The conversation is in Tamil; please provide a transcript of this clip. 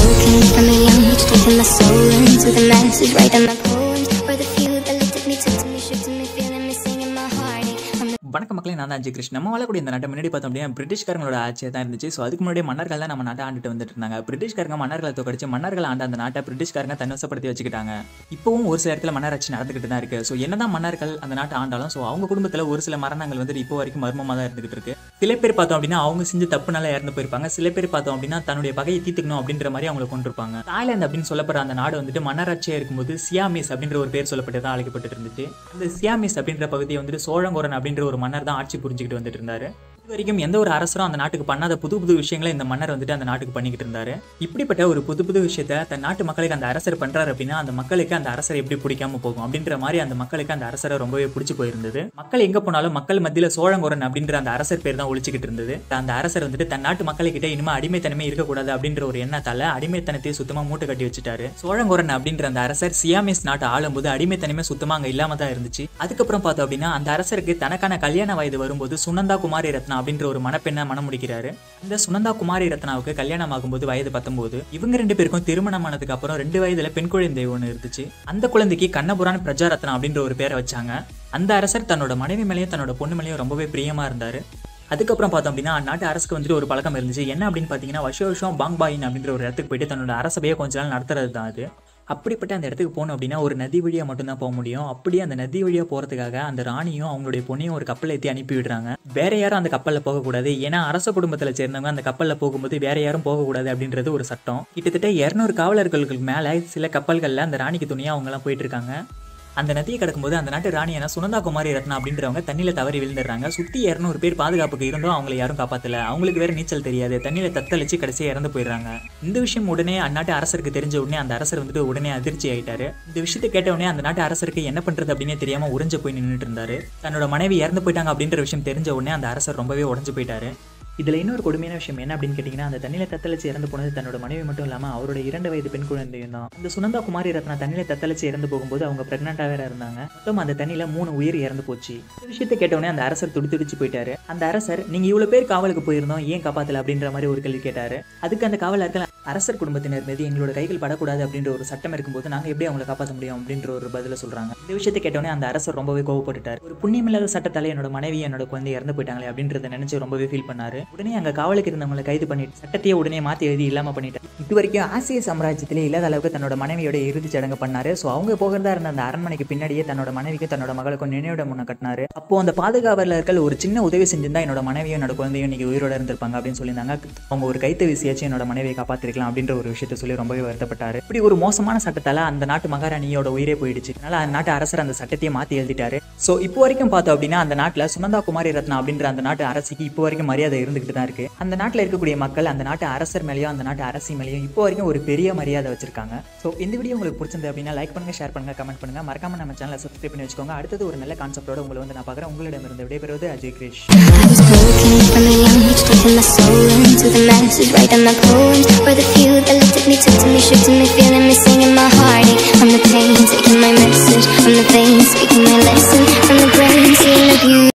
broken from a young age, taking my soul into the masses, writing my poems for the few that looked at me, took to me, shook to me, feeling me, singing my heartache. I'm the வணக்க மக்களே நான் தான் அஜய் கிருஷ்ணன் நம்ம வாழக்கூடிய இந்த நாட்டை முன்னாடி பார்த்தோம் அப்படின்னா பிரிட்டிஷ்காரங்களோட ஆட்சியாக தான் இருந்துச்சு ஸோ அதுக்கு முன்னாடி மன்னர்கள் தான் நம்ம நாட்டை ஆண்டுட்டு வந்துட்டு இருந்தாங்க பிரிட்டிஷ்காரங்க மன்னர்களை தோக்கடிச்சு மன்னர்கள் ஆண்ட அந்த நாட்டை பிரிட்டிஷ்காரங்க தன்வசப்படுத்தி வச்சுக்கிட்டாங்க இப்போவும் ஒரு சில இடத்துல மன்னராட்சி நடந்துகிட்டு தான் இருக்கு ஸோ என்னதான் மன்னர்கள் அந்த நாட்டை ஆண்டாலும் ஸோ அவங்க குடும்பத்தில் ஒரு சில மரணங்கள் வந்துட்டு இப்போ வரைக்கும் மர்மமாக தான் இருந்துகிட்டு இருக்கு சில பேர் பார்த்தோம் அப்படின்னா அவங்க செஞ்ச தப்புனால இறந்து போயிருப்பாங்க சில பேர் பார்த்தோம் அப்படின்னா தன்னுடைய பகையை தீர்த்துக்கணும் அப்படின்ற மாதிரி அவங்களை கொண்டிருப்பாங்க தாய்லாந்து அப்படின்னு சொல்லப்படுற அந்த நாடு வந்துட்டு மன்னராட்சியாக இருக்கும்போது சியாமிஸ் அப்படின்ற ஒரு பேர் சொல்லப்பட்டு தான் அழைக்கப்பட்டு இருந்துச்சு அந்த சியாமிஸ் அப்படின்ற பகுதியை வந்துட்டு சோழங்கோரன் அப்படின்ற ஒரு மன்னர் தான் ஆட்சி புரிஞ்சுக்கிட்டு வந்துட்டு இருந்தாரு இது வரைக்கும் எந்த ஒரு அரசரும் அந்த நாட்டுக்கு பண்ணாத புது புது விஷயங்களை இந்த மன்னர் வந்துட்டு அந்த நாட்டுக்கு பண்ணிக்கிட்டு இருந்தாரு இப்படிப்பட்ட ஒரு புது புது விஷயத்த தன் நாட்டு மக்களுக்கு அந்த அரசர் பண்றாரு அப்படின்னா அந்த மக்களுக்கு அந்த அரசர் எப்படி பிடிக்காம போகும் அப்படின்ற மாதிரி அந்த மக்களுக்கு அந்த அரசரை ரொம்பவே பிடிச்சி போயிருந்தது மக்கள் எங்க போனாலும் மக்கள் மத்தியில சோழங்கோரன் அப்படின்ற அந்த அரசர் பேர் தான் ஒழிச்சுக்கிட்டு இருந்தது அந்த அரசர் வந்துட்டு தன் நாட்டு மக்கள்கிட்ட இனிமே அடிமைத்தனமே இருக்கக்கூடாது அப்படின்ற ஒரு எண்ணத்தால அடிமைத்தனத்தை சுத்தமா மூட்டை கட்டி வச்சுட்டாரு சோழங்கோரன் அப்படின்ற அந்த அரசர் சியாமிஸ் நாட்டை ஆளும்போது அடிமைத்தனமே சுத்தமா அங்க இல்லாம தான் இருந்துச்சு அதுக்கப்புறம் பார்த்தோம் அப்படின்னா அந்த அரசருக்கு தனக்கான கல்யாண வயது வரும்போது சுனந்தா குமாரி ரத்னா அப்படின்ற ஒரு மணப்பெண்ணை மனம் முடிக்கிறாரு இந்த சுனந்தா குமாரி ரத்னாவுக்கு கல்யாணம் ஆகும்போது வயது பத்தொன்பது இவங்க ரெண்டு பேருக்கும் திருமணம் ஆனதுக்கு அப்புறம் ரெண்டு வயதுல பெண் குழந்தை ஒன்று இருந்துச்சு அந்த குழந்தைக்கு கண்ணபுரான் பிரஜாரத்னா அப்படின்ற ஒரு பேரை வச்சாங்க அந்த அரசர் தன்னோட மனைவி மேலேயும் தன்னோட பொண்ணு மேலேயும் ரொம்பவே பிரியமா இருந்தாரு அதுக்கப்புறம் பார்த்தோம் அப்படின்னா அந்நாட்டு அரசுக்கு வந்துட்டு ஒரு பழக்கம் இருந்துச்சு என்ன அப்படின்னு பார்த்தீங்கன்னா வருஷம் வருஷம் பாங்பாயின் அப்படின்ற ஒரு இடத்துக்கு போயிட்டு தன்னோட அரசபையை கொஞ்ச நாள் நடத்துறது தான் அது அப்படிப்பட்ட அந்த இடத்துக்கு போகணும் அப்படின்னா ஒரு நதி வழியாக மட்டும்தான் போக முடியும் அப்படியே அந்த நதி வழியாக போகிறதுக்காக அந்த ராணியும் அவங்களுடைய பொண்ணையும் ஒரு கப்பலை ஏற்றி அனுப்பி விடுறாங்க வேற யாரும் அந்த கப்பலில் போகக்கூடாது ஏன்னா அரச குடும்பத்தில் சேர்ந்தவங்க அந்த கப்பலில் போகும்போது வேற யாரும் போகக்கூடாது அப்படின்றது ஒரு சட்டம் கிட்டத்தட்ட இரநூறு காவலர்களுக்கு மேலே சில கப்பல்களில் அந்த ராணிக்கு துணியாக அவங்கெல்லாம் போயிட்டு இருக்காங்க அந்த நதியை கடக்கும்போது அந்த நாட்டு ராணியான சுனந்தா குமாரி ரத்னா அப்படின்றவங்க தண்ணியில தவறி விழுந்துடுறாங்க சுத்தி இரநூறு பேர் பாதுகாப்புக்கு இருந்தும் அவங்களை யாரும் காப்பாத்தல அவங்களுக்கு வேற நீச்சல் தெரியாது தண்ணியில தத்தளிச்சு கடைசியா இறந்து போயிடுறாங்க இந்த விஷயம் உடனே அந்நாட்டு அரசருக்கு தெரிஞ்ச உடனே அந்த அரசர் வந்துட்டு உடனே அதிர்ச்சி ஆயிட்டாரு இந்த விஷயத்தை கேட்ட உடனே அந்த நாட்டு அரசருக்கு என்ன பண்றது அப்படின்னே தெரியாம உறைஞ்சு போய் நின்றுட்டு இருந்தாரு தன்னோட மனைவி இறந்து போயிட்டாங்க அப்படின்ற விஷயம் தெரிஞ்ச உடனே அந்த அரசர் ரொம்பவே உடஞ்சு போயிட்டாரு இதில் இன்னொரு கொடுமையான விஷயம் என்ன அப்படின்னு கேட்டிங்கன்னா அந்த தண்ணியில் தத்தளிச்சு இறந்து போனது தன்னோட மனைவி மட்டும் இல்லாமல் அவரோட இரண்டு வயது பெண் குழந்தையும் தான் அந்த சுனந்தா குமாரி ரத்னா தண்ணியில் தத்தளிச்சு இறந்து போகும்போது அவங்க ப்ரெக்னெண்ட்டாக வேற இருந்தாங்க மொத்தம் அந்த தண்ணியில் மூணு உயிர் இறந்து போச்சு இந்த விஷயத்தை கேட்டவுடனே அந்த அரசர் துடி துடிச்சு போயிட்டாரு அந்த அரசர் நீங்கள் இவ்வளோ பேர் காவலுக்கு போயிருந்தோம் ஏன் காப்பாத்தல அப்படின்ற மாதிரி ஒரு கேள்வி கேட்டாரு அதுக்கு அந்த காவலர்கள் அரசர் குடும்பத்தினர் மீது எங்களோட கைகள் படக்கூடாது அப்படின்ற ஒரு சட்டம் இருக்கும்போது நாங்கள் எப்படி அவங்களை காப்பாற்ற முடியும் அப்படின்ற ஒரு பதில சொல்றாங்க இந்த விஷயத்தை கேட்டவுடனே அந்த அரசர் ரொம்பவே கோவப்பட்டுட்டார் ஒரு புண்ணியமில்லாத சட்டத்தால என்னோட மனைவி என்னோட குழந்தை இறந்து போயிட்டாங்களே அப்படின்றத நினைச்சு ரொம்பவே ஃபீல் பண்ணாரு உடனே அங்க காவலுக்கு இருந்தவங்களை கைது பண்ணிட்டு சட்டத்தையே உடனே மாத்தி எழுதி இல்லாம பண்ணிட்டார் இது வரைக்கும் ஆசிய சாம்ராஜ்யத்திலே இல்லாத அளவுக்கு தன்னோட மனைவியோட இறுதி சடங்கு பண்ணாரு ஸோ அவங்க போகிறதா இருந்த அந்த அரண்மனைக்கு பின்னாடியே தன்னோட மனைவிக்கும் தன்னோட மகளுக்கும் நினைவிடம் ஒன்று கட்டினாரு அப்போ அந்த பாதுகாவலர்கள் ஒரு சின்ன உதவி செஞ்சிருந்தா என்னோட மனைவியும் என்னோட குழந்தையும் இன்னைக்கு உயிரோட இருந்திருப்பாங்க அப்படின்னு சொல்லியிருந்தாங்க அவங்க ஒரு கைத்து வீசியாச்சும் என்னோட மனைவியை காப்பாத்திருக்கலாம் அப்படின்ற ஒரு விஷயத்த சொல்லி ரொம்பவே வருத்தப்பட்டாரு இப்படி ஒரு மோசமான சட்டத்தால அந்த நாட்டு மகாராணியோட உயிரே போயிடுச்சு அதனால அந்த நாட்டு அரசர் அந்த சட்டத்தையே மாத்தி எழுதிட்டாரு ஸோ இப்போ வரைக்கும் பார்த்தோம் அப்படின்னா அந்த நாட்டில் சுனந்தா குமாரி ரத்னா அப்படின்ற அந்த நாட்டு அரசிக்கு இப்போ வரைக்கும் மரியாதை இருந்துகிட்டு தான் இருக்கு அந்த நாட்டில் இருக்கக்கூடிய மக்கள் அந்த நாட்டு அரசர் மேலேயும் அந்த நாட்டு அரசி மேலேயும் இப்போ வரைக்கும் ஒரு பெரிய மரியாதை வச்சிருக்காங்க ஸோ இந்த வீடியோ உங்களுக்கு பிடிச்சிருந்தது அப்படின்னா லைக் பண்ணுங்க ஷேர் பண்ணுங்க கமெண்ட் பண்ணுங்க மறக்காம நம்ம சேனலை சப்ஸ்கிரைப் பண்ணி வச்சுக்கோங்க அடுத்தது ஒரு நல்ல கான்செப்டோட உங்களை வந்து நான் பார்க்குறேன் உங்களிடமிருந்து விடைபெறுவது அஜய் கிரேஷ் I was broken from a young age, taking my soul into the masses, writing my poems for the few that looked at me, took to me, shook to me, feeling me, singing my heartache. I'm the pain, taking my message from the veins, speaking my lesson from the brain, seeing the beauty.